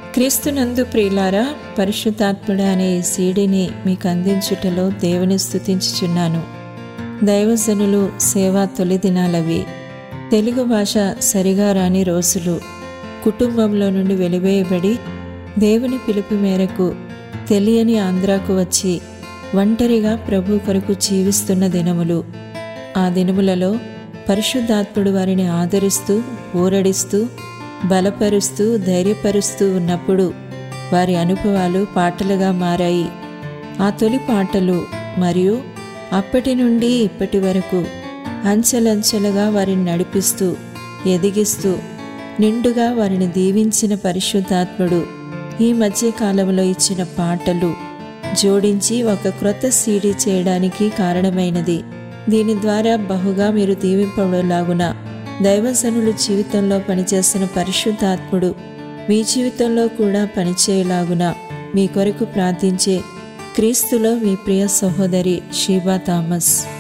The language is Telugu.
క్రీస్తునందు ప్రియులారా పరిశుద్ధాత్ముడ అనే ఈ సీడీని మీకు అందించుటలో దేవుని స్తుతించుచున్నాను దైవజనులు సేవా తొలి దినాలవి తెలుగు భాష సరిగా రాని రోజులు కుటుంబంలో నుండి వెలివేయబడి దేవుని పిలుపు మేరకు తెలియని ఆంధ్రాకు వచ్చి ఒంటరిగా ప్రభు కొరకు జీవిస్తున్న దినములు ఆ దినములలో పరిశుద్ధాత్ముడు వారిని ఆదరిస్తూ ఊరడిస్తూ బలపరుస్తూ ధైర్యపరుస్తూ ఉన్నప్పుడు వారి అనుభవాలు పాటలుగా మారాయి ఆ తొలి పాటలు మరియు అప్పటి నుండి ఇప్పటి వరకు అంచెలంచెలుగా వారిని నడిపిస్తూ ఎదిగిస్తూ నిండుగా వారిని దీవించిన పరిశుద్ధాత్ముడు ఈ మధ్య కాలంలో ఇచ్చిన పాటలు జోడించి ఒక క్రొత్త సీడీ చేయడానికి కారణమైనది దీని ద్వారా బహుగా మీరు దీవింపబడలాగున దైవజనులు జీవితంలో పనిచేస్తున్న పరిశుద్ధాత్ముడు మీ జీవితంలో కూడా పనిచేయలాగున మీ కొరకు ప్రార్థించే క్రీస్తులో మీ ప్రియ సహోదరి షీబా థామస్